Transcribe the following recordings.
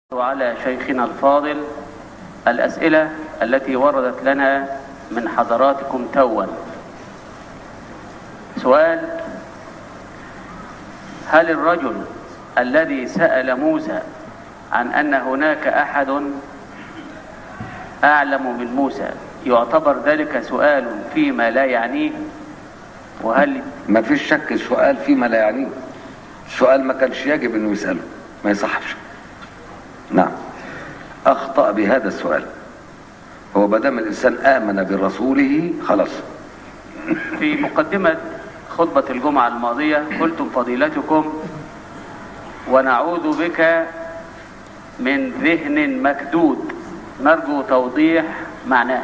على شيخنا الفاضل الأسئلة التي وردت لنا من حضراتكم توا سؤال هل الرجل الذي سأل موسى عن أن هناك أحد أعلم من موسى يعتبر ذلك سؤال فيما لا يعنيه وهل ما فيش شك السؤال فيما لا يعنيه السؤال ما كانش يجب انه يسأله ما يصحش نعم اخطأ بهذا السؤال هو ما دام الانسان امن برسوله خلاص في مقدمة خطبة الجمعة الماضية قلتم فضيلتكم ونعوذ بك من ذهن مكدود نرجو توضيح معناه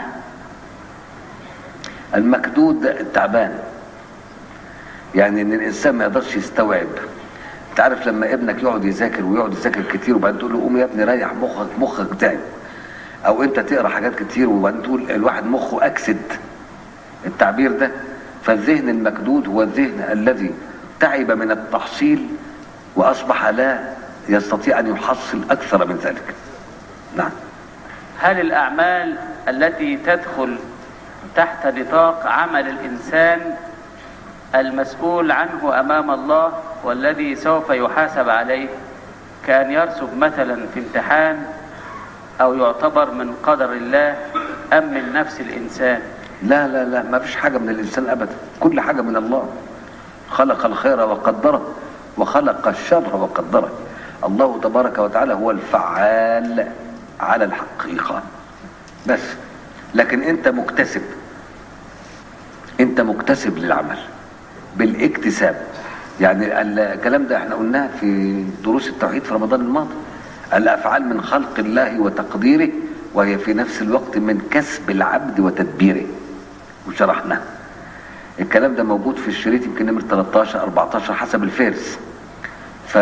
المكدود ده التعبان يعني ان الانسان ما يقدرش يستوعب انت عارف لما ابنك يقعد يذاكر ويقعد يذاكر كتير وبعدين تقول له قوم يا ابني ريح مخك مخك تعب او انت تقرا حاجات كتير وبعدين تقول الواحد مخه اكسد التعبير ده فالذهن المكدود هو الذهن الذي تعب من التحصيل واصبح لا يستطيع ان يحصل اكثر من ذلك نعم هل الأعمال التي تدخل تحت نطاق عمل الإنسان المسؤول عنه أمام الله والذي سوف يحاسب عليه كان يرسب مثلا في امتحان أو يعتبر من قدر الله أم من نفس الإنسان لا لا لا ما فيش حاجة من الإنسان أبدا كل حاجة من الله خلق الخير وقدره وخلق الشر وقدره الله تبارك وتعالى هو الفعال على الحقيقة بس لكن انت مكتسب انت مكتسب للعمل بالاكتساب يعني الكلام ده احنا قلناه في دروس التوحيد في رمضان الماضي الافعال من خلق الله وتقديره وهي في نفس الوقت من كسب العبد وتدبيره وشرحناه الكلام ده موجود في الشريط يمكن نمر 13 14 حسب الفارس ف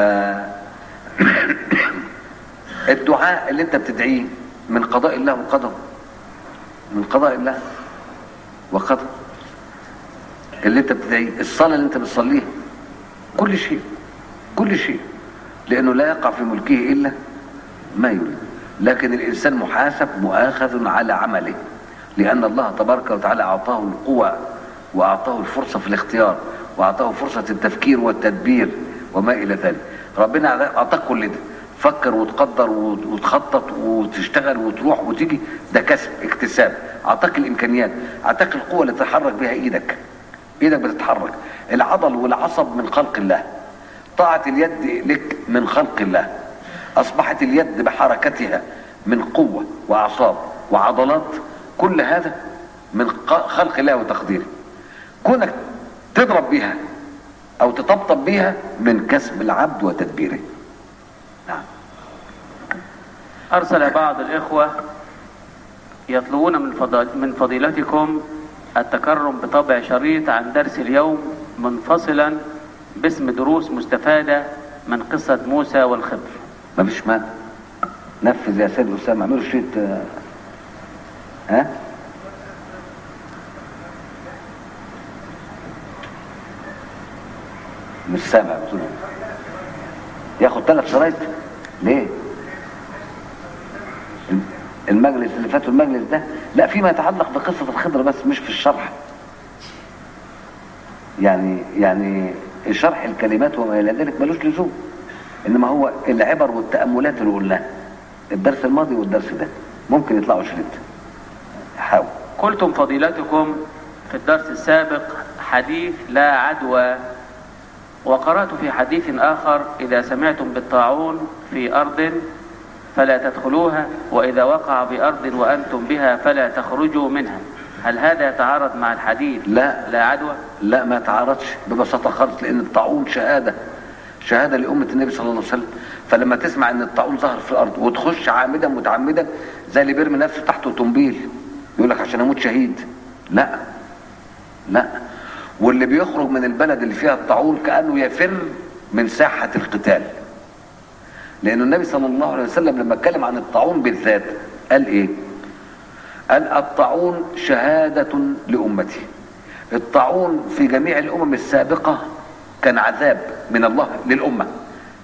الدعاء اللي انت بتدعيه من قضاء الله وقدره من قضاء الله وقدره اللي انت بتدعيه الصلاة اللي انت بتصليها كل شيء كل شيء لانه لا يقع في ملكه الا ما يريد لكن الانسان محاسب مؤاخذ على عمله لان الله تبارك وتعالى اعطاه القوى واعطاه الفرصة في الاختيار واعطاه فرصة التفكير والتدبير وما الى ذلك ربنا اعطاك كل ده فكر وتقدر وتخطط وتشتغل وتروح وتيجي ده كسب اكتساب اعطاك الامكانيات اعطاك القوه اللي تحرك بها ايدك ايدك بتتحرك العضل والعصب من خلق الله طاعه اليد لك من خلق الله اصبحت اليد بحركتها من قوه واعصاب وعضلات كل هذا من خلق الله وتقديره كونك تضرب بها او تطبطب بها من كسب العبد وتدبيره نعم أرسل بعض الإخوة يطلبون من فضل من فضيلتكم التكرم بطبع شريط عن درس اليوم منفصلا باسم دروس مستفادة من قصة موسى والخضر ما فيش مانع نفذ يا سيد أسامة اعملوا شريط ها مش سامع بتقول ياخد ثلاث شرايط ليه المجلس اللي فات المجلس ده لا فيما يتعلق بقصة الخضر بس مش في الشرح يعني يعني شرح الكلمات وما الى ذلك ملوش لزوم انما هو العبر والتأملات اللي قلناها الدرس الماضي والدرس ده ممكن يطلعوا شريط حاول قلتم فضيلتكم في الدرس السابق حديث لا عدوى وقرأت في حديث آخر إذا سمعتم بالطاعون في أرض فلا تدخلوها وإذا وقع بأرض وأنتم بها فلا تخرجوا منها هل هذا يتعارض مع الحديث لا لا عدوى لا ما يتعارضش ببساطة خالص لأن الطاعون شهادة شهادة لأمة النبي صلى الله عليه وسلم فلما تسمع ان الطاعون ظهر في الارض وتخش عامدا متعمدا زي اللي بيرمي نفسه تحت طنبيل يقول لك عشان اموت شهيد لا لا واللي بيخرج من البلد اللي فيها الطاعون كأنه يفر من ساحة القتال لأن النبي صلى الله عليه وسلم لما اتكلم عن الطاعون بالذات قال إيه قال الطاعون شهادة لأمتي الطاعون في جميع الأمم السابقة كان عذاب من الله للأمة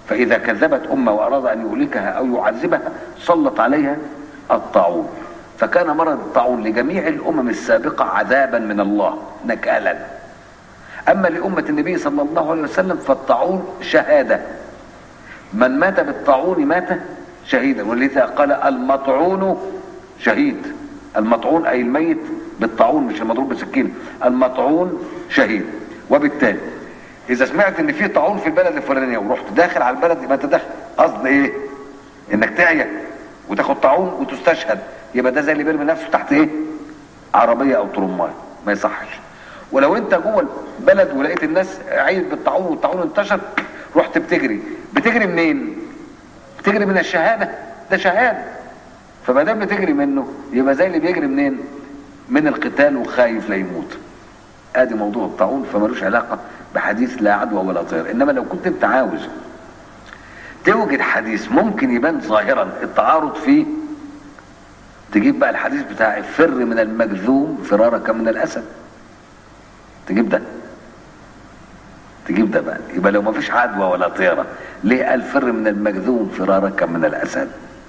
فإذا كذبت أمة وأراد أن يهلكها أو يعذبها سلط عليها الطاعون فكان مرض الطاعون لجميع الأمم السابقة عذابا من الله نكالا أما لأمة النبي صلى الله عليه وسلم فالطاعون شهادة من مات بالطاعون مات شهيدا ولذا قال المطعون شهيد المطعون أي الميت بالطاعون مش المضروب بسكين المطعون شهيد وبالتالي اذا سمعت ان في طاعون في البلد الفلانيه ورحت داخل على البلد يبقى انت داخل قصد ايه انك تعيا وتاخد طاعون وتستشهد يبقى ده زي اللي بيرمي نفسه تحت ايه عربيه او ترمايه ما يصحش ولو انت جوه البلد ولقيت الناس عيت بالطاعون والطاعون انتشر رحت بتجري بتجري منين بتجري من الشهاده ده شهاده فما دام بتجري منه يبقى زي اللي بيجري منين من القتال وخايف لا يموت ادي موضوع الطاعون فملوش علاقه بحديث لا عدوى ولا طير انما لو كنت انت عاوز توجد حديث ممكن يبان ظاهرا التعارض فيه تجيب بقى الحديث بتاع فر من المجذوم فرارك من الاسد تجيب ده تجيب ده بقى يبقى لو ما فيش عدوى ولا طيره ليه قال فر من المجذوم فرارك من الاسد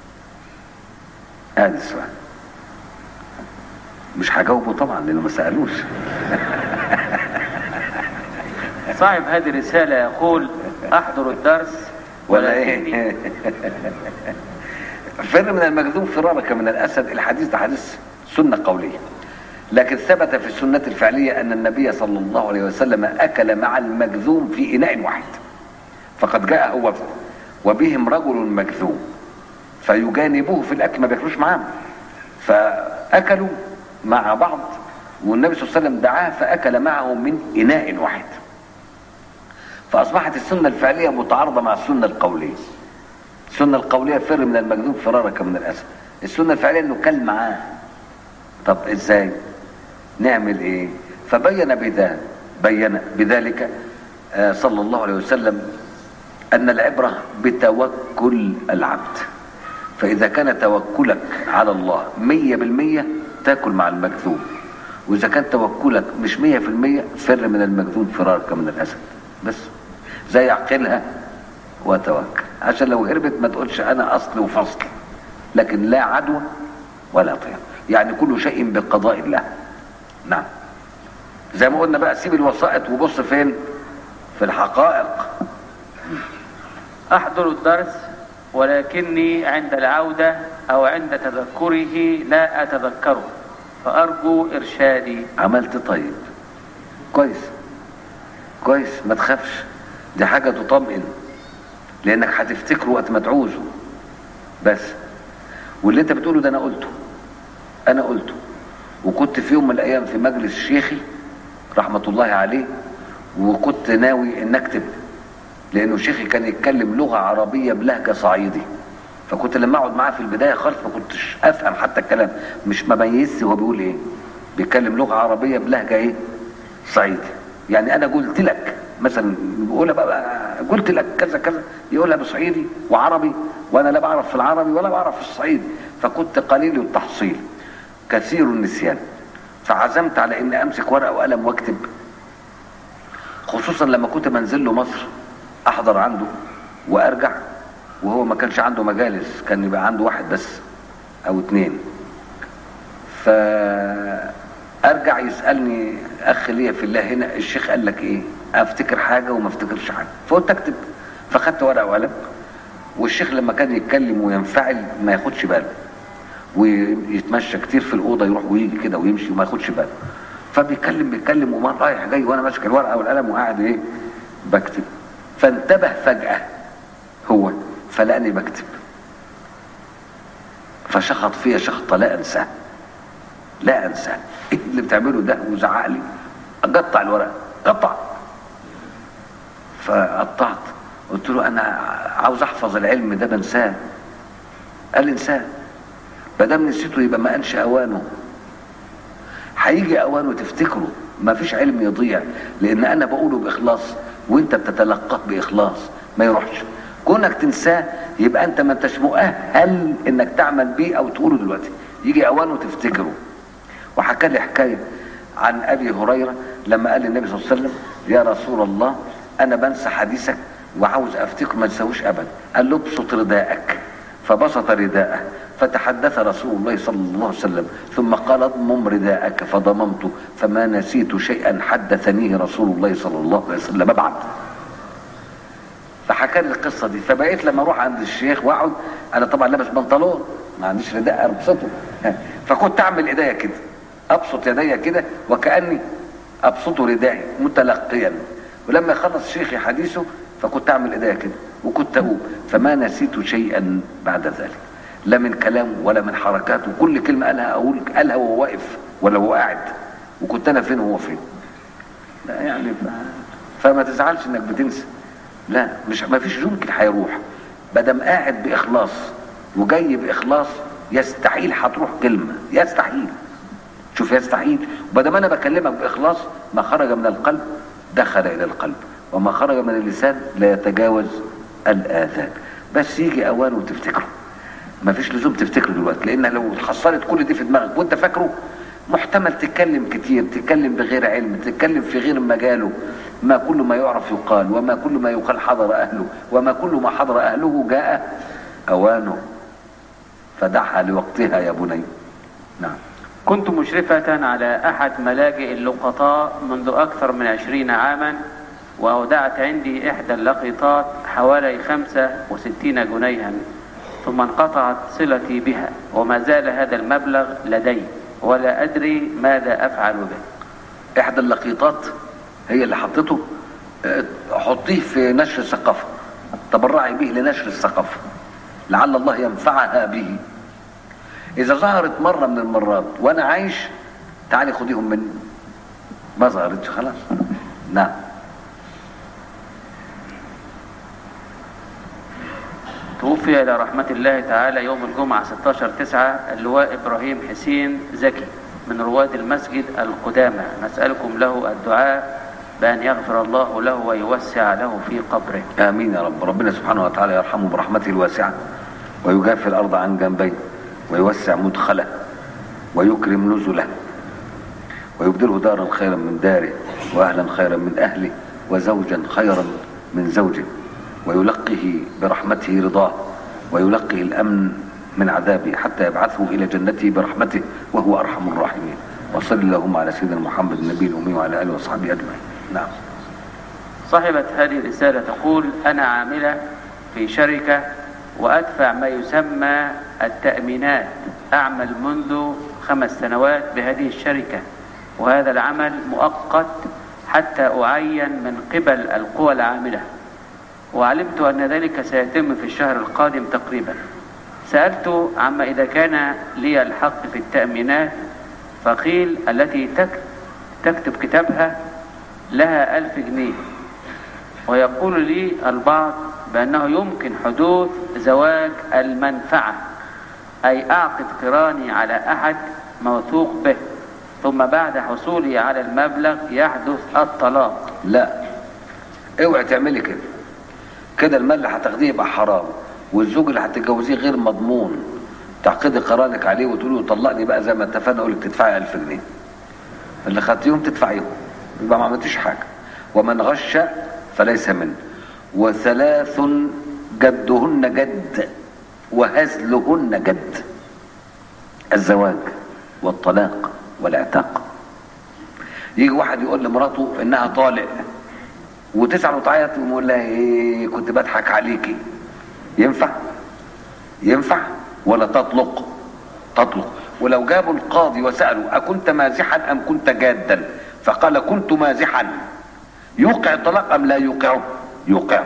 ادي السؤال مش هجاوبه طبعا لانه ما سالوش صاحب هذه الرسالة يقول أحضر الدرس ولا ولكني ايه فر من المجذوم فرارك من الاسد الحديث ده حديث سنه قوليه لكن ثبت في السنه الفعليه ان النبي صلى الله عليه وسلم اكل مع المجذوم في اناء واحد فقد جاء هو وبهم رجل مجذوم فيجانبوه في الاكل ما بياكلوش معاهم فاكلوا مع بعض والنبي صلى الله عليه وسلم دعاه فاكل معهم من اناء واحد فاصبحت السنه الفعليه متعارضه مع السنه القوليه السنه القوليه فر من المجذوب فرارك من الاسد السنه الفعليه انه كل معاه طب ازاي نعمل ايه فبين بذلك بين بذلك آه، صلى الله عليه وسلم ان العبره بتوكل العبد فاذا كان توكلك على الله مية بالمية تاكل مع المكذوب واذا كان توكلك مش مية في المية فر من المكذوب فرارك من الاسد بس زي عقلها وتوكل عشان لو هربت ما تقولش انا اصل وفصل لكن لا عدوى ولا طير يعني كل شيء بقضاء الله نعم زي ما قلنا بقى سيب الوسائط وبص فين في الحقائق أحضر الدرس ولكني عند العودة أو عند تذكره لا أتذكره فأرجو إرشادي عملت طيب كويس كويس ما تخافش دي حاجة تطمئن لانك هتفتكره وقت ما تعوزه بس واللي انت بتقوله ده انا قلته انا قلته وكنت في يوم من الايام في مجلس شيخي رحمة الله عليه وكنت ناوي ان اكتب لانه شيخي كان يتكلم لغة عربية بلهجة صعيدي فكنت لما اقعد معاه في البداية خالص ما كنتش افهم حتى الكلام مش مميزش هو بيقول ايه بيتكلم لغة عربية بلهجة ايه صعيدي يعني انا قلت لك مثلا بيقولها بقى قلت لك كذا كذا يقولها بصعيدي وعربي وانا لا بعرف في العربي ولا بعرف في الصعيدي فكنت قليل التحصيل كثير النسيان فعزمت على اني امسك ورقه وقلم واكتب خصوصا لما كنت منزل له مصر احضر عنده وارجع وهو ما كانش عنده مجالس كان يبقى عنده واحد بس او اتنين فارجع يسالني اخ ليا في الله هنا الشيخ قال لك ايه افتكر حاجه وما افتكرش حاجه فقلت اكتب فخدت ورقه وقلم والشيخ لما كان يتكلم وينفعل ما ياخدش باله ويتمشى كتير في الاوضه يروح ويجي كده ويمشي وما ياخدش باله فبيتكلم بيتكلم وما رايح جاي وانا ماسك الورقه والقلم وقاعد ايه بكتب فانتبه فجاه هو فلقاني بكتب فشخط فيا شخطه لا انساه لا انساه ايه اللي بتعمله ده وزعق لي قطع الورقه قطع فقطعت قلت له انا عاوز احفظ العلم ده بنساه قال انساه ما دام نسيته يبقى ما قالش اوانه هيجي اوانه تفتكره ما فيش علم يضيع لان انا بقوله باخلاص وانت بتتلقاه باخلاص ما يروحش كونك تنساه يبقى انت ما انتش مؤهل انك تعمل بيه او تقوله دلوقتي يجي اوانه تفتكره وحكى لي حكايه عن ابي هريره لما قال للنبي صلى الله عليه وسلم يا رسول الله انا بنسى حديثك وعاوز افتكر ما تسويش ابدا قال له ابسط رداءك فبسط رداءه فتحدث رسول الله صلى الله عليه وسلم ثم قال اضمم رداءك فضممت فما نسيت شيئا حدثنيه رسول الله صلى الله عليه وسلم ابعد فحكى لي القصه دي فبقيت لما اروح عند الشيخ واقعد انا طبعا لابس بنطلون ما عنديش رداء ابسطه فكنت اعمل ايديا كده ابسط يديا كده وكاني ابسط ردائي متلقيا ولما يخلص شيخي حديثه فكنت اعمل ايديا كده وكنت اقول فما نسيت شيئا بعد ذلك لا من كلام ولا من حركات وكل كلمه قالها اقول قالها وهو واقف ولا هو قاعد وكنت انا فين وهو فين لا يعني ف... فما تزعلش انك بتنسى لا مش ما فيش يمكن هيروح بدم قاعد باخلاص وجاي باخلاص يستحيل هتروح كلمه يستحيل شوف يستحيل وبدم انا بكلمك باخلاص ما خرج من القلب دخل الى القلب وما خرج من اللسان لا يتجاوز الاذان بس يجي اوان وتفتكره ما فيش لزوم تفتكره دلوقتي لان لو حصلت كل دي في دماغك وانت فاكره محتمل تتكلم كتير تتكلم بغير علم تتكلم في غير مجاله ما كل ما يعرف يقال وما كل ما يقال حضر اهله وما كل ما حضر اهله جاء اوانه فدعها لوقتها يا بني نعم كنت مشرفة على أحد ملاجئ اللقطاء منذ أكثر من عشرين عاما وأودعت عندي إحدى اللقطات حوالي خمسة وستين جنيها ثم انقطعت صلتي بها وما زال هذا المبلغ لدي ولا أدري ماذا أفعل به احدى اللقيطات هي اللي حطته اه، حطيه في نشر الثقافه تبرعي به لنشر الثقافه لعل الله ينفعها به اذا ظهرت مره من المرات وانا عايش تعالي خديهم مني ما ظهرتش خلاص نعم توفي إلى رحمة الله تعالى يوم الجمعة 16 تسعة اللواء إبراهيم حسين زكي من رواد المسجد القدامى نسألكم له الدعاء بأن يغفر الله له ويوسع له في قبره امين يا رب ربنا سبحانه وتعالى يرحمه برحمته الواسعه ويجافي الارض عن جنبيه ويوسع مدخله ويكرم نزله ويبدله دارا خيرا من داره واهلا خيرا من اهله وزوجا خيرا من زوجه ويلقه برحمته رضاه ويلقه الامن من عذابه حتى يبعثه الى جنته برحمته وهو ارحم الراحمين وصل اللهم على سيدنا محمد النبي الامي وعلى اله وصحبه اجمعين نعم صاحبة هذه الرسالة تقول أنا عاملة في شركة وأدفع ما يسمى التأمينات أعمل منذ خمس سنوات بهذه الشركة وهذا العمل مؤقت حتى أعين من قبل القوى العاملة وعلمت أن ذلك سيتم في الشهر القادم تقريبا سألت عما إذا كان لي الحق في التأمينات فقيل التي تك- تكتب كتابها لها ألف جنيه ويقول لي البعض بأنه يمكن حدوث زواج المنفعة أي أعقد قراني على أحد موثوق به ثم بعد حصولي على المبلغ يحدث الطلاق لا اوعي تعملي كده كده المال اللي هتاخديه يبقى حرام والزوج اللي هتتجوزيه غير مضمون تعقدي قرانك عليه وتقولي له طلقني بقى زي ما اتفقنا اقول لك تدفعي 1000 جنيه اللي خدتيهم تدفعيهم يبقى ما عملتيش حاجه ومن غش فليس منه وثلاث جدهن جد وهزلهن جد الزواج والطلاق والعتاق يجي واحد يقول لمراته انها طالق وتزعل وتعيط ويقول لها ايه كنت بضحك عليكي ينفع ينفع ولا تطلق تطلق ولو جابوا القاضي وسألوا أكنت مازحا أم كنت جادا فقال كنت مازحا يوقع الطلاق أم لا يوقعه يوقعه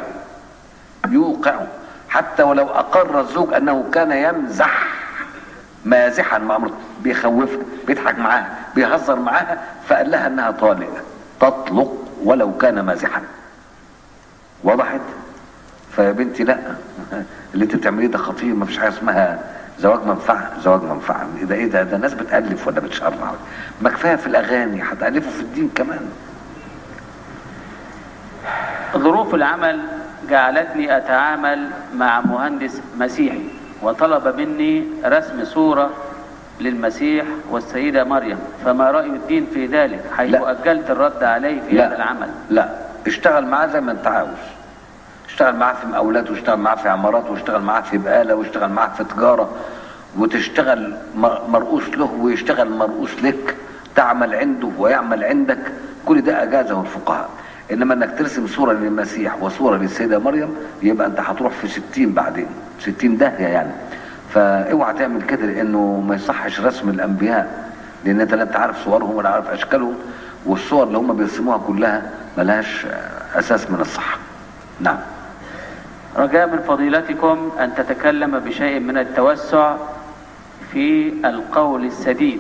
يوقعه حتى ولو أقر الزوج أنه كان يمزح مازحا مع امرأته بيخوفها بيضحك معاها بيهزر معاها فقال لها انها طالقه تطلق ولو كان مازحا وضحت فيا بنتي لا اللي انت بتعمليه ده خطير ما فيش حاجه اسمها زواج منفعه زواج منفعه ده ايه ده ده ناس بتالف ولا بتشرع ما كفايه في الاغاني هتالفوا في الدين كمان ظروف العمل جعلتني أتعامل مع مهندس مسيحي وطلب مني رسم صورة للمسيح والسيدة مريم فما رأي الدين في ذلك حيث لا. أجلت الرد عليه في لا. هذا العمل لا اشتغل معاه زي ما انت عاوز تشتغل معاه في مقاولات واشتغل معاه في عمارات واشتغل معاه في بقاله واشتغل معاه في تجاره وتشتغل م- مرؤوس له ويشتغل مرؤوس لك تعمل عنده ويعمل عندك كل ده اجازه الفقهاء انما انك ترسم صوره للمسيح وصوره للسيده مريم يبقى انت هتروح في ستين بعدين ستين داهيه يعني فاوعى تعمل كده لانه ما يصحش رسم الانبياء لان انت لا انت عارف صورهم ولا عارف اشكالهم والصور اللي هم بيرسموها كلها ملهاش آه، اساس من الصحه نعم رجاء من فضيلتكم أن تتكلم بشيء من التوسع في القول السديد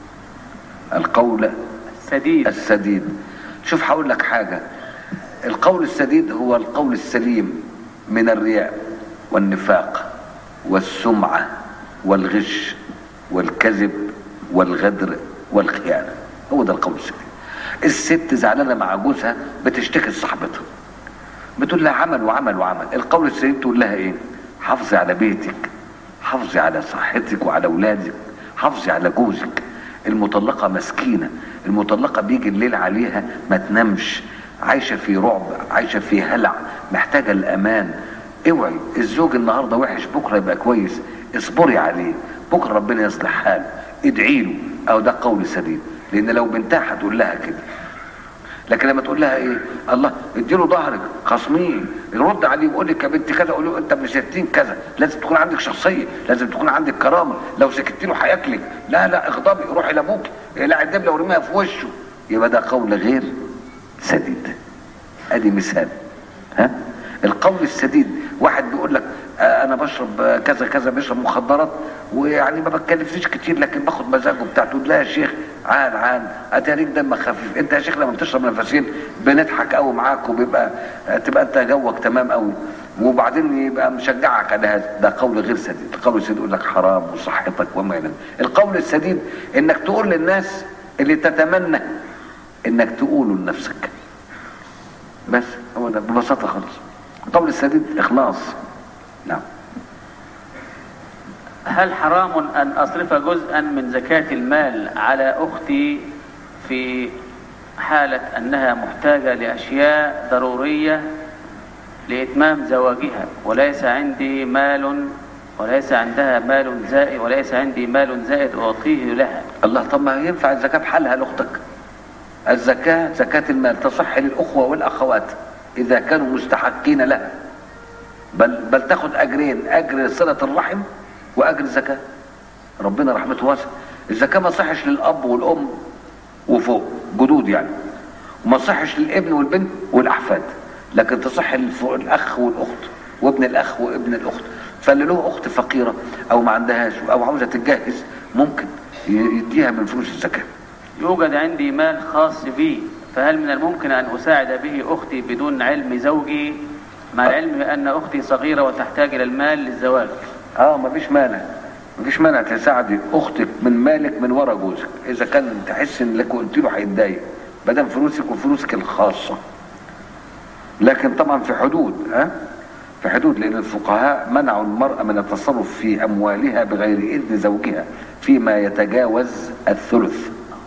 القول السديد السديد شوف هقول لك حاجة القول السديد هو القول السليم من الرياء والنفاق والسمعة والغش والكذب والغدر والخيانة هو ده القول السديد الست زعلانة مع جوزها بتشتكي لصاحبتها بتقول لها عمل وعمل وعمل القول السديد تقول لها ايه حافظي على بيتك حافظي على صحتك وعلى اولادك حافظي على جوزك المطلقة مسكينة المطلقة بيجي الليل عليها ما تنامش عايشة في رعب عايشة في هلع محتاجة الأمان اوعي الزوج النهاردة وحش بكرة يبقى كويس اصبري عليه بكرة ربنا يصلح حاله ادعي له او ده قول سديد لان لو بنتها هتقول لها كده لكن لما تقول لها ايه الله اديله ظهرك خصمين يرد عليه ويقول لك يا بنت كذا قول له انت ابن 60 كذا لازم تكون عندك شخصيه لازم تكون عندك كرامه لو سكت له هياكلك لا لا اغضبي روحي لابوك لا الدبله ورميها في وشه يبقى ده قول غير سديد ادي مثال ها القول السديد واحد بيقول لك آه انا بشرب آه، كذا كذا بشرب مخدرات ويعني ما بتكلفنيش كتير لكن باخد مزاجه بتاعته لا يا شيخ عال عال اتاريك دمك خفيف انت يا شيخ لما بتشرب نفسين بنضحك قوي معاك وبيبقى آه، تبقى انت جوك تمام قوي وبعدين يبقى مشجعك على هذا ده قول غير سديد القول السديد يقول لك حرام وصحتك وما الى ذلك. القول السديد انك تقول للناس اللي تتمنى انك تقوله لنفسك بس هو ده ببساطه خالص القول السديد اخلاص نعم هل حرام أن أصرف جزءا من زكاة المال على أختي في حالة أنها محتاجة لأشياء ضرورية لإتمام زواجها وليس عندي مال وليس عندها مال زائد وليس عندي مال زائد أعطيه لها الله طب ما ينفع الزكاه بحالها لاختك الزكاه زكاه المال تصح للاخوه والاخوات اذا كانوا مستحقين لها بل بل تاخد اجرين اجر صله الرحم واجر الزكاه ربنا رحمته واسعه الزكاه ما صحش للاب والام وفوق جدود يعني وما صحش للابن والبنت والاحفاد لكن تصح للف- الاخ والاخت وابن الاخ وابن الاخت فاللي له اخت فقيره او ما عندهاش او عاوزه تتجهز ممكن ي- يديها من فلوس الزكاه يوجد عندي مال خاص بي فهل من الممكن أن أساعد به أختي بدون علم زوجي مع العلم بأن أختي صغيرة وتحتاج إلى المال للزواج اه مفيش مانع مفيش مانع تساعدي اختك من مالك من ورا جوزك اذا كان تحس ان لك قلت له هيتضايق بدل فلوسك وفلوسك الخاصه لكن طبعا في حدود ها في حدود لان الفقهاء منعوا المراه من التصرف في اموالها بغير اذن زوجها فيما يتجاوز الثلث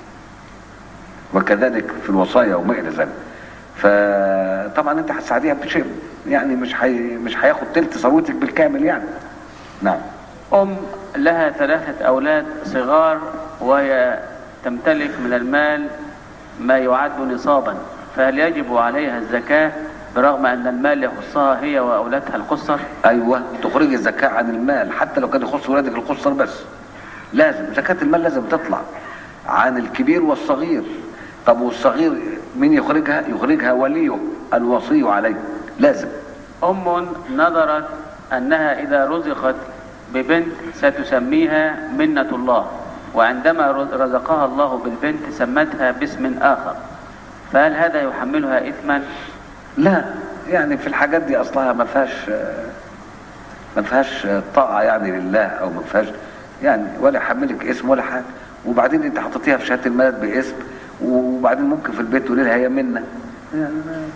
وكذلك في الوصايا وما الى ذلك فطبعا انت هتساعديها بشيء يعني مش حي... مش هياخد تلت ثروتك بالكامل يعني نعم أم لها ثلاثة أولاد صغار وهي تمتلك من المال ما يعد نصابا فهل يجب عليها الزكاة برغم أن المال يخصها هي وأولادها القصر ايوه تخرج الزكاه عن المال حتى لو كان يخص ولادك القصر بس لازم زكاه المال لازم تطلع عن الكبير والصغير طب والصغير مين يخرجها يخرجها وليه الوصي عليه لازم أم نظرت أنها إذا رزقت ببنت ستسميها منة الله وعندما رزقها الله بالبنت سمتها باسم آخر فهل هذا يحملها إثما لا يعني في الحاجات دي اصلها ما فيهاش ما فيهاش طاعه يعني لله او ما فيهاش يعني ولا يحملك اسم ولا حاجه وبعدين انت حطيتيها في شهاده الميلاد باسم وبعدين ممكن في البيت تقولي لها هي منا يعني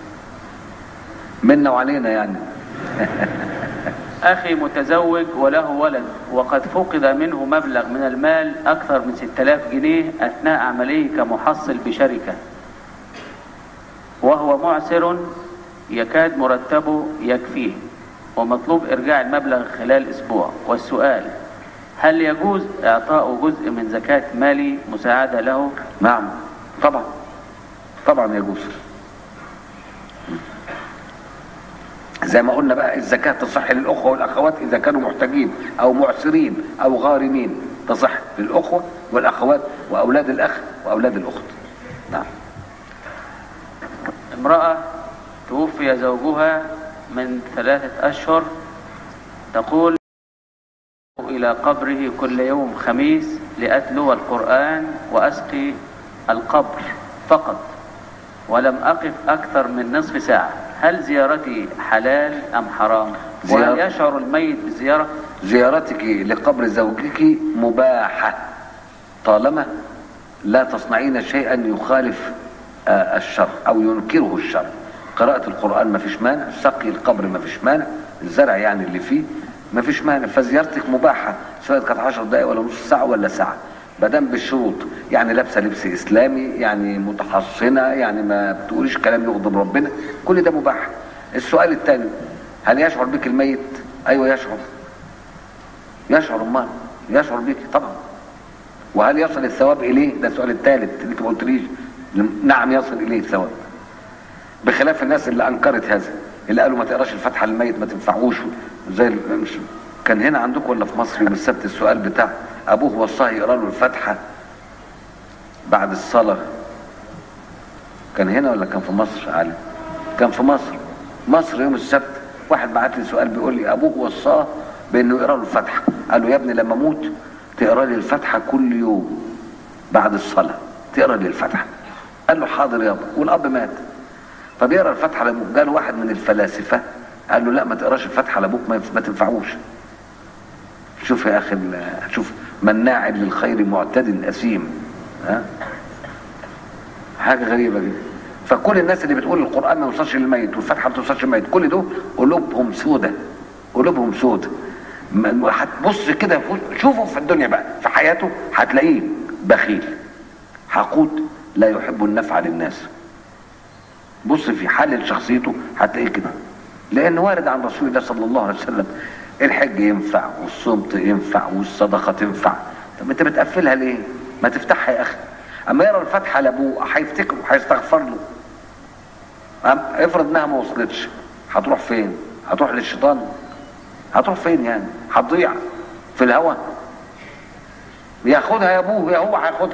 منا وعلينا يعني أخي متزوج وله ولد وقد فقد منه مبلغ من المال أكثر من 6000 جنيه أثناء عمله كمحصل بشركة وهو معسر يكاد مرتبه يكفيه ومطلوب إرجاع المبلغ خلال أسبوع والسؤال هل يجوز إعطاء جزء من زكاة مالي مساعدة له نعم طبعا طبعا يجوز زي ما قلنا بقى الزكاة تصح للأخوة والأخوات إذا كانوا محتاجين أو معسرين أو غارمين تصح للأخوة والأخوات وأولاد الأخ وأولاد الأخت نعم امرأة توفي زوجها من ثلاثة أشهر تقول إلى قبره كل يوم خميس لأتلو القرآن وأسقي القبر فقط ولم أقف أكثر من نصف ساعة هل زيارتي حلال أم حرام وهل زيارة- يشعر الميت بالزيارة زيارتك لقبر زوجك مباحة طالما لا تصنعين شيئا يخالف آه، الشر او ينكره الشر قراءة القرآن ما فيش مانع سقي القبر ما فيش مانع الزرع يعني اللي فيه ما فيش مانع فزيارتك مباحة سواء كانت 10 دقائق ولا نص ساعة ولا ساعة بدل بالشروط يعني لابسه لبس اسلامي يعني متحصنه يعني ما بتقوليش كلام يغضب ربنا كل ده مباح السؤال الثاني هل يشعر بك الميت ايوه يشعر يشعر امال يشعر بك طبعا وهل يصل الثواب اليه ده السؤال الثالث اللي انت ما قلتليش نعم يصل اليه الثواب بخلاف الناس اللي انكرت هذا اللي قالوا ما تقراش الفاتحه للميت ما تنفعوش زي ال- مش كان هنا عندكم ولا في مصر يوم السبت السؤال بتاع ابوه وصاه يقرا له الفاتحه بعد الصلاه كان هنا ولا كان في مصر علي كان في مصر مصر يوم السبت واحد بعت لي سؤال بيقول لي ابوه وصاه بانه يقرا له الفاتحه قال له يا ابني لما اموت تقرا لي الفاتحه كل يوم بعد الصلاه تقرا لي الفاتحه قال له حاضر يابا والاب مات فبيقرا الفاتحه لابوه جاله واحد من الفلاسفه قال له لا ما تقراش الفاتحه لابوك ما ما تنفعوش شوف يا اخي ال- شوف مناع للخير معتد اثيم ها حاجه غريبه جدا فكل الناس اللي بتقول القران ما يوصلش للميت والفاتحه ما توصلش للميت كل دول قلوبهم سودة قلوبهم سودة م- هتبص كده في- شوفوا في الدنيا بقى في حياته هتلاقيه بخيل حقود لا يحب النفع للناس بص في حال شخصيته هتلاقيه كده لان وارد عن رسول الله صلى الله عليه وسلم الحج ينفع والصوم ينفع والصدقه تنفع طب انت بتقفلها ليه ما تفتحها يا اخي اما يقرا الفاتحه لابوه هيفتكره هيستغفر له أم افرض انها ما وصلتش هتروح فين هتروح للشيطان هتروح فين يعني هتضيع في الهوى ياخدها يا ابوه يا هو هياخدها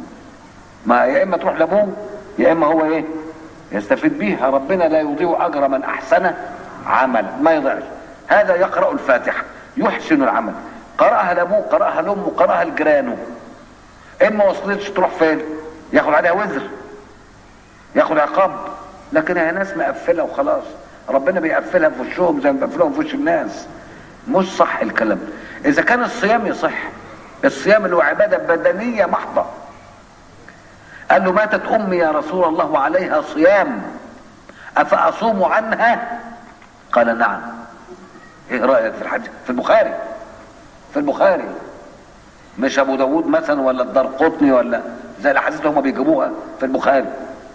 ما يا اما تروح لابوه يا اما هو ايه يستفيد بيها ربنا لا يضيع اجر من احسن عملا ما يضيعش هذا يقرا الفاتحه يحسن العمل قراها لابوه قراها لامه قراها لجيرانه اما وصلتش تروح فين ياخد عليها وزر ياخد عقاب لكن هي ناس مقفله وخلاص ربنا بيقفلها في وشهم زي ما بيقفلهم في وش الناس مش صح الكلام اذا كان الصيام يصح الصيام اللي هو عباده بدنيه محضه قال له ماتت امي يا رسول الله وعليها صيام افاصوم عنها قال نعم ايه رايك في الحديث في البخاري في البخاري مش ابو داود مثلا ولا الدار قطني ولا زي الاحاديث اللي هم بيجيبوها في البخاري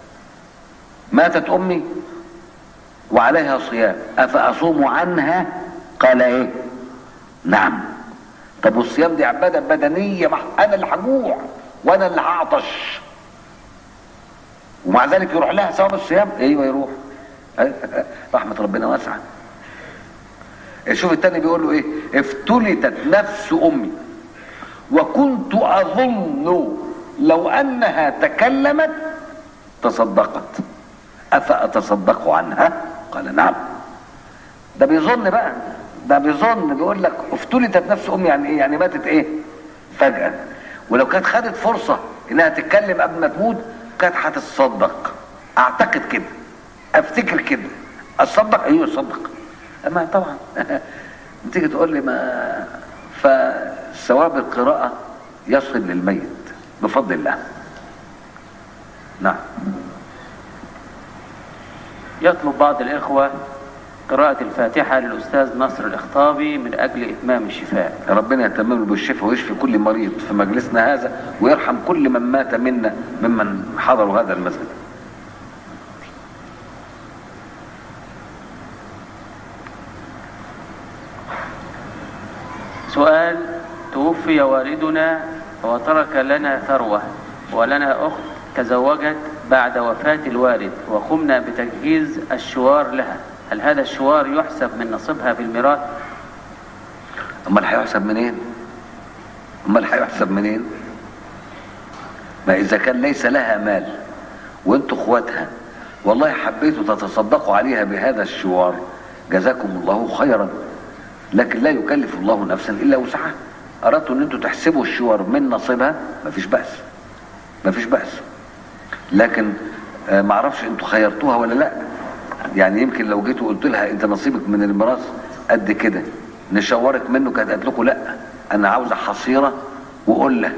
ماتت امي وعليها صيام افاصوم عنها قال ايه نعم طب والصيام دي عباده بدنيه مح... انا اللي هجوع وانا اللي هعطش ومع ذلك يروح لها ثواب الصيام ايوه يروح رحمه ربنا واسعه شوف التاني بيقول له ايه افتلتت نفس امي وكنت اظن لو انها تكلمت تصدقت افاتصدق عنها قال نعم ده بيظن بقى ده بيظن بيقول لك افتلتت نفس امي يعني ايه يعني ماتت ايه فجاه ولو كانت خدت فرصه انها تتكلم قبل ما تموت كانت هتتصدق اعتقد كده افتكر كده اصدق ايوه اصدق اما طبعا تيجي تقول لي ما فثواب القراءه يصل للميت بفضل الله نعم يطلب بعض الإخوة قراءة الفاتحة للأستاذ نصر الإخطابي من أجل إتمام الشفاء ربنا يتمم له بالشفاء ويشفي كل مريض في مجلسنا هذا ويرحم كل من مات منا ممن حضروا هذا المسجد سؤال توفي والدنا وترك لنا ثروة ولنا أخت تزوجت بعد وفاة الوالد وقمنا بتجهيز الشوار لها هل هذا الشوار يحسب من نصيبها في الميراث امال هيحسب منين امال هيحسب منين ما اذا كان ليس لها مال وانتوا اخواتها والله حبيتوا تتصدقوا عليها بهذا الشوار جزاكم الله خيرا لكن لا يكلف الله نفسا الا وسعها اردتوا ان انتوا تحسبوا الشوار من نصيبها مفيش باس مفيش باس لكن آه، معرفش انتوا خيرتوها ولا لا يعني يمكن لو جيتوا قلت لها انت نصيبك من الميراث قد كده نشورك منه كانت قالت لكم لا انا عاوزه حصيره وقله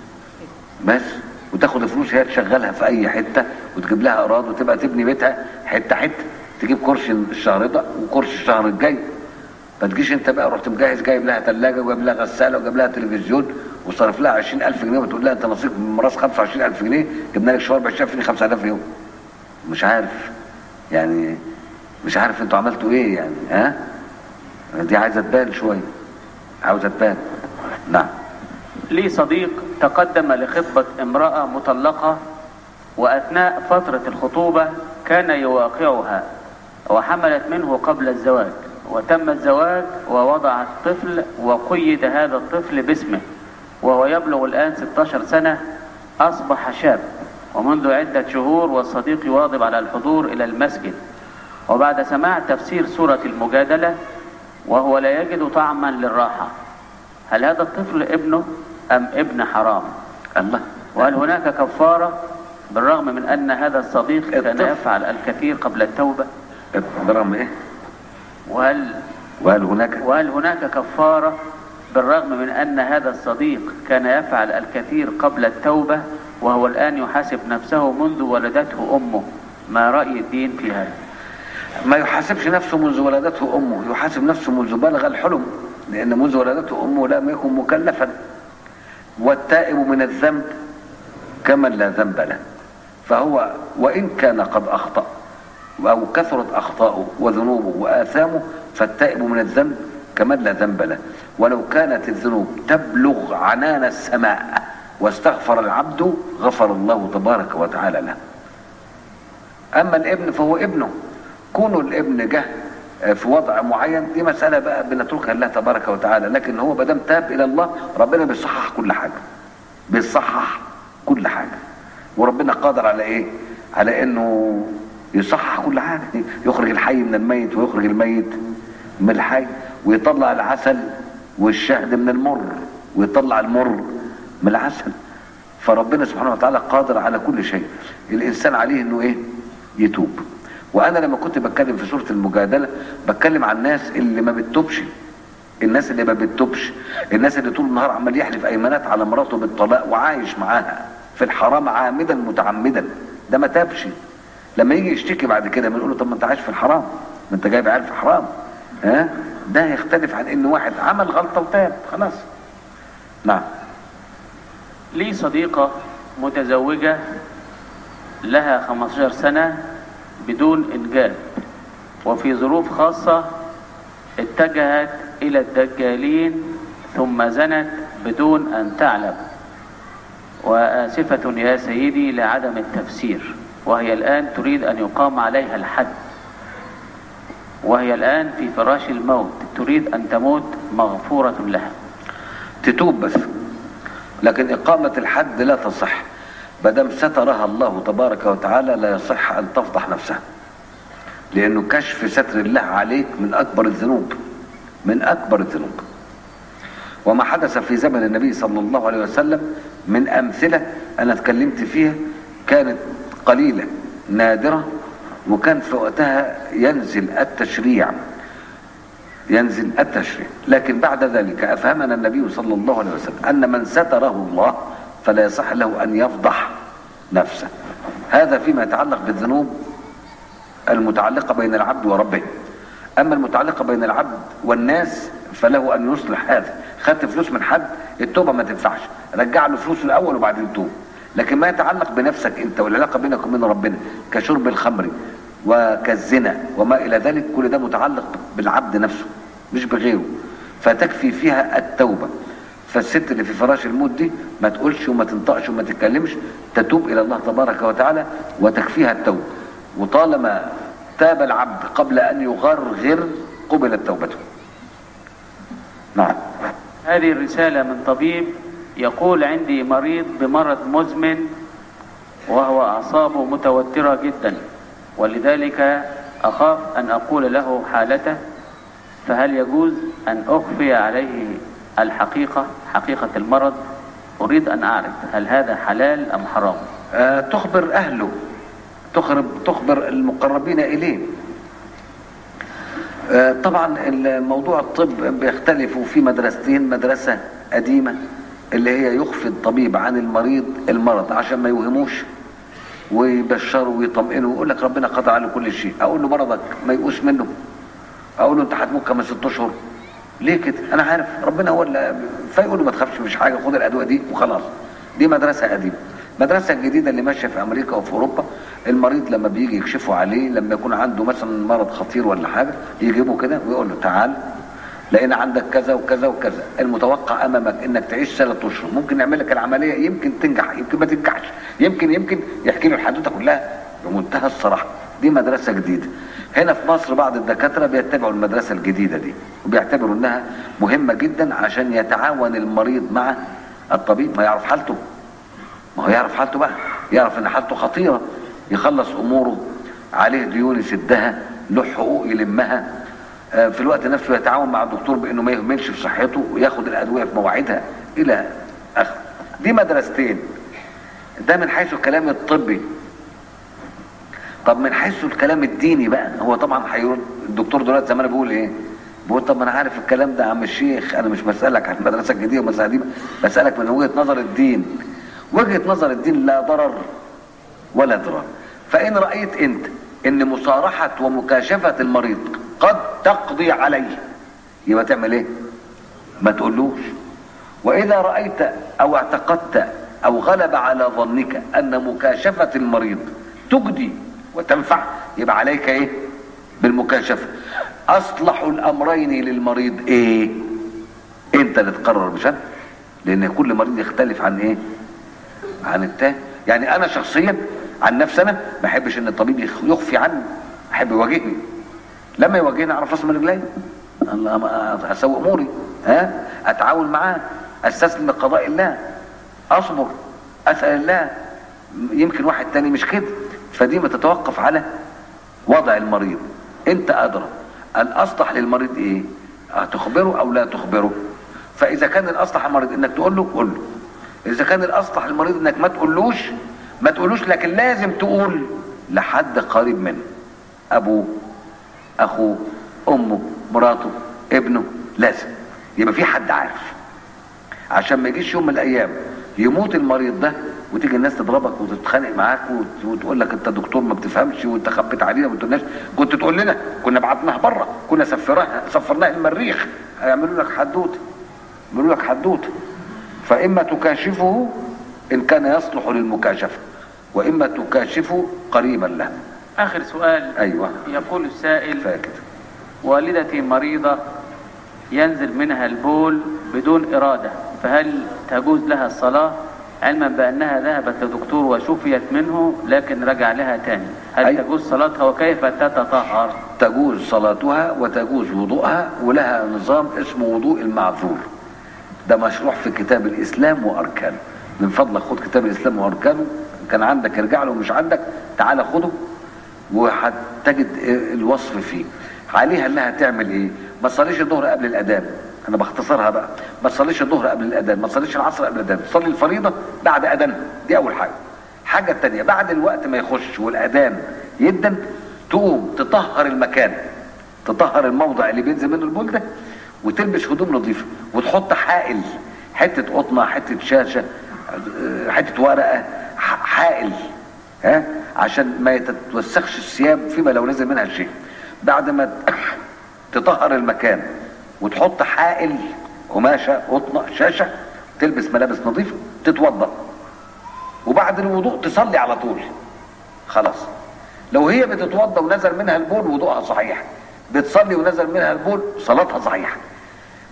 بس وتاخد الفلوس هي تشغلها في اي حته وتجيب لها اراضي وتبقى تبني بيتها حته حته تجيب كرش الشهر ده وكرش الشهر الجاي ما تجيش انت بقى رحت مجهز جايب لها ثلاجه وجايب لها غساله وجايب لها تلفزيون وصرف لها 20000 جنيه وتقول لها انت نصيبك من الميراث 25000 جنيه جبنا لك شوار ب 20000 جنيه 5000 يوم مش عارف يعني مش عارف انتوا عملتوا ايه يعني ها دي عايزه تبان شويه عاوزه تبان نعم لي صديق تقدم لخطبة امرأة مطلقة وأثناء فترة الخطوبة كان يواقعها وحملت منه قبل الزواج وتم الزواج ووضع الطفل وقيد هذا الطفل باسمه وهو يبلغ الآن 16 سنة أصبح شاب ومنذ عدة شهور والصديق يواظب على الحضور إلى المسجد وبعد سماع تفسير سورة المجادلة وهو لا يجد طعما للراحة هل هذا الطفل ابنه أم ابن حرام الله وهل هناك كفارة بالرغم من أن هذا الصديق كان الطفل. يفعل الكثير قبل التوبة برغم ايه وهل وهل هناك وهل هناك كفارة بالرغم من أن هذا الصديق كان يفعل الكثير قبل التوبة وهو الآن يحاسب نفسه منذ ولدته أمه ما رأي الدين في هذا ما يحاسبش نفسه منذ ولدته امه يحاسب نفسه منذ بلغ الحلم لان منذ ولدته امه لم يكن مكلفا والتائب من الذنب كمن لا ذنب له فهو وان كان قد اخطا او كثرت اخطاؤه وذنوبه واثامه فالتائب من الذنب كمن لا ذنب له ولو كانت الذنوب تبلغ عنان السماء واستغفر العبد غفر الله تبارك وتعالى له اما الابن فهو ابنه كونه الابن جه في وضع معين دي مسألة بقى بنتركها لله تبارك وتعالى لكن هو بدم تاب إلى الله ربنا بيصحح كل حاجة بيصحح كل حاجة وربنا قادر على إيه على إنه يصحح كل حاجة يخرج الحي من الميت ويخرج الميت من الحي ويطلع العسل والشهد من المر ويطلع المر من العسل فربنا سبحانه وتعالى قادر على كل شيء الإنسان عليه إنه إيه يتوب وانا لما كنت بتكلم في سوره المجادله بتكلم عن الناس اللي ما بتتوبش الناس اللي ما بتتوبش الناس اللي طول النهار عمال يحلف ايمانات على مراته بالطلاق وعايش معاها في الحرام عامدا متعمدا ده ما تابش لما يجي يشتكي بعد كده بنقول له طب ما انت عايش في الحرام ما انت جايب عيال في حرام ها ده يختلف عن ان واحد عمل غلطه وتاب خلاص نعم لي صديقة متزوجة لها 15 سنة بدون إنجاب وفي ظروف خاصة اتجهت إلى الدجالين ثم زنت بدون أن تعلم وآسفة يا سيدي لعدم التفسير وهي الآن تريد أن يقام عليها الحد وهي الآن في فراش الموت تريد أن تموت مغفورة لها تتوب بس لكن إقامة الحد لا تصح مادام سترها الله تبارك وتعالى لا يصح أن تفضح نفسها لأنه كشف ستر الله عليك من أكبر الذنوب من أكبر الذنوب وما حدث في زمن النبي صلى الله عليه وسلم من أمثلة أنا اتكلمت فيها كانت قليلة نادرة وكان في وقتها ينزل التشريع ينزل التشريع لكن بعد ذلك أفهمنا النبي صلى الله عليه وسلم أن من ستره الله فلا يصح له أن يفضح نفسه هذا فيما يتعلق بالذنوب المتعلقة بين العبد وربه أما المتعلقة بين العبد والناس فله أن يصلح هذا خدت فلوس من حد التوبة ما تنفعش رجع له فلوسه الأول وبعدين توب لكن ما يتعلق بنفسك أنت والعلاقة بينك وبين ربنا كشرب الخمر وكالزنا وما إلى ذلك كل ده متعلق بالعبد نفسه مش بغيره فتكفي فيها التوبة فالست اللي في فراش الموت دي ما تقولش وما تنطقش وما تتكلمش تتوب إلى الله تبارك وتعالى وتكفيها التوبة وطالما تاب العبد قبل أن يغرغر قبلت توبته نعم هذه الرسالة من طبيب يقول عندي مريض بمرض مزمن وهو أعصابه متوترة جدا ولذلك أخاف أن أقول له حالته فهل يجوز أن أخفي عليه الحقيقة حقيقة المرض أريد أن أعرف هل هذا حلال أم حرام آه تخبر أهله تخبر, تخبر المقربين إليه آه طبعا الموضوع الطب بيختلف في مدرستين مدرسة قديمة اللي هي يخفي الطبيب عن المريض المرض عشان ما يوهموش ويبشره ويطمئنه ويقول لك ربنا قضى على كل شيء اقول له مرضك ما يقوس منه اقول له انت هتموت كمان ست اشهر ليه كده انا عارف ربنا هو اللي فيقول له ما تخافش مش حاجه خد الادويه دي وخلاص دي مدرسه قديمه المدرسه الجديده اللي ماشيه في امريكا وفي اوروبا المريض لما بيجي يكشفوا عليه لما يكون عنده مثلا مرض خطير ولا حاجه يجيبه كده ويقول له تعال لان عندك كذا وكذا وكذا المتوقع امامك انك تعيش ثلاث اشهر ممكن نعمل لك العمليه يمكن تنجح يمكن ما تنجحش يمكن يمكن يحكي له الحدوته كلها بمنتهى الصراحه دي مدرسه جديده هنا في مصر بعض الدكاتره بيتبعوا المدرسه الجديده دي وبيعتبروا انها مهمه جدا عشان يتعاون المريض مع الطبيب ما يعرف حالته ما هو يعرف حالته بقى يعرف ان حالته خطيره يخلص اموره عليه ديون يسدها له حقوق يلمها في الوقت نفسه يتعاون مع الدكتور بانه ما يهملش في صحته وياخد الادويه في مواعيدها الى اخره دي مدرستين ده من حيث الكلام الطبي طب من حيث الكلام الديني بقى هو طبعا هيقول الدكتور دلوقتي زمان بيقول ايه بيقول طب ما انا عارف الكلام ده يا عم الشيخ انا مش بسالك عن المدرسه الجديده والمدرسه القديمه بسالك من وجهه نظر الدين وجهه نظر الدين لا ضرر ولا ضرر فان رايت انت ان مصارحه ومكاشفه المريض قد تقضي عليه يبقى تعمل ايه ما تقولوش واذا رايت او اعتقدت او غلب على ظنك ان مكاشفه المريض تجدي وتنفع يبقى عليك ايه بالمكاشفه اصلح الامرين للمريض ايه انت اللي تقرر مش انا لان كل مريض يختلف عن ايه عن التاني يعني انا شخصيا عن نفسي انا ما احبش ان الطبيب يخفي عني احب يواجهني لما يواجهني اعرف راس من رجلي الله اسوي اموري ها اتعاون معاه استسلم لقضاء الله اصبر اسال الله يمكن واحد تاني مش كده فدي بتتوقف على وضع المريض انت ادرى الاصلح للمريض ايه هتخبره او لا تخبره فاذا كان الاصلح للمريض انك تقول له قول له اذا كان الاصلح للمريض انك ما تقولوش ما تقولوش لكن لازم تقول لحد قريب منه ابوه اخوه امه مراته ابنه لازم يبقى في حد عارف عشان ما يجيش يوم من الايام يموت المريض ده وتيجي الناس تضربك وتتخانق معاك وتقول لك انت دكتور ما بتفهمش وانت خبيت علينا وما قلتلناش كنت تقول لنا كنا بعتناها بره كنا سفرناها سفرناها المريخ هيعملوا لك حدوته يعملوا لك حدوته فاما تكاشفه ان كان يصلح للمكاشفه واما تكاشفه قريبا له آخر سؤال ايوه يقول السائل فاكر والدتي مريضة ينزل منها البول بدون إرادة فهل تجوز لها الصلاة علما بأنها ذهبت لدكتور وشفيت منه لكن رجع لها تاني هل أي. تجوز صلاتها وكيف تتطهر تجوز صلاتها وتجوز وضوءها ولها نظام اسمه وضوء المعذور ده مشروع في كتاب الاسلام واركانه من فضلك خد كتاب الاسلام واركانه كان عندك ارجع له مش عندك تعالى خده وهتجد الوصف فيه عليها انها تعمل ايه ما تصليش الظهر قبل الاذان انا بختصرها بقى ما تصليش الظهر قبل الاذان ما تصليش العصر قبل الاذان تصلي الفريضه بعد اذانها دي اول حاجه الحاجه الثانيه بعد الوقت ما يخش والاذان يدن تقوم تطهر المكان تطهر الموضع اللي بينزل منه البول ده وتلبس هدوم نظيفه وتحط حائل حته قطنه حته شاشه آه، حته ورقه ح- حائل ها عشان ما يتوسخش الثياب فيما لو نزل منها شيء بعد ما ت- تطهر المكان وتحط حائل قماشه قطنه شاشه تلبس ملابس نظيفه تتوضا وبعد الوضوء تصلي على طول خلاص لو هي بتتوضا ونزل منها البول وضوءها صحيح بتصلي ونزل منها البول صلاتها صحيحه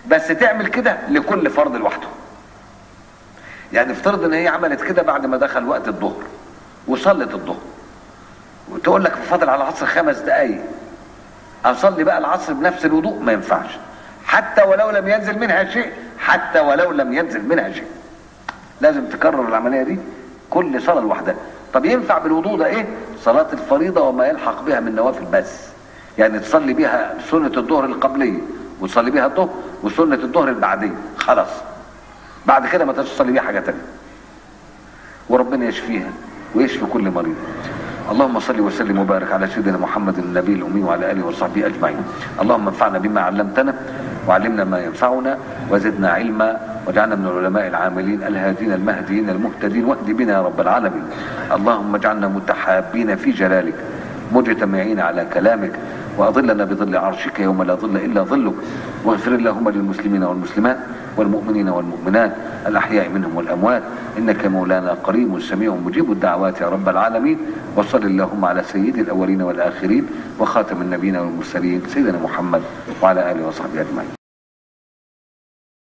بس تعمل كده لكل فرض لوحده يعني افترض ان هي عملت كده بعد ما دخل وقت الظهر وصلت الظهر وتقول لك فاضل على العصر خمس دقايق اصلي بقى العصر بنفس الوضوء ما ينفعش حتى ولو لم ينزل منها شيء حتى ولو لم ينزل منها شيء لازم تكرر العمليه دي كل صلاه لوحدها طب ينفع بالوضوء ده ايه صلاه الفريضه وما يلحق بها من نوافل بس يعني تصلي بيها سنه الظهر القبليه وتصلي بيها الظهر وسنه الظهر البعديه خلاص بعد كده ما تصلي بيها حاجه تانية وربنا يشفيها ويشفي كل مريض اللهم صل وسلم وبارك على سيدنا محمد النبي الامي وعلى اله وصحبه اجمعين اللهم انفعنا بما علمتنا وعلمنا ما ينفعنا وزدنا علما واجعلنا من العلماء العاملين الهادين المهديين المهتدين واهد بنا يا رب العالمين اللهم اجعلنا متحابين في جلالك مجتمعين على كلامك واظلنا بظل عرشك يوم لا ظل الا ظلك واغفر اللهم للمسلمين والمسلمات والمؤمنين والمؤمنات الاحياء منهم والاموات انك مولانا قريب سميع مجيب الدعوات يا رب العالمين وصل اللهم على سيد الاولين والاخرين وخاتم النبيين والمرسلين سيدنا محمد وعلى اله وصحبه اجمعين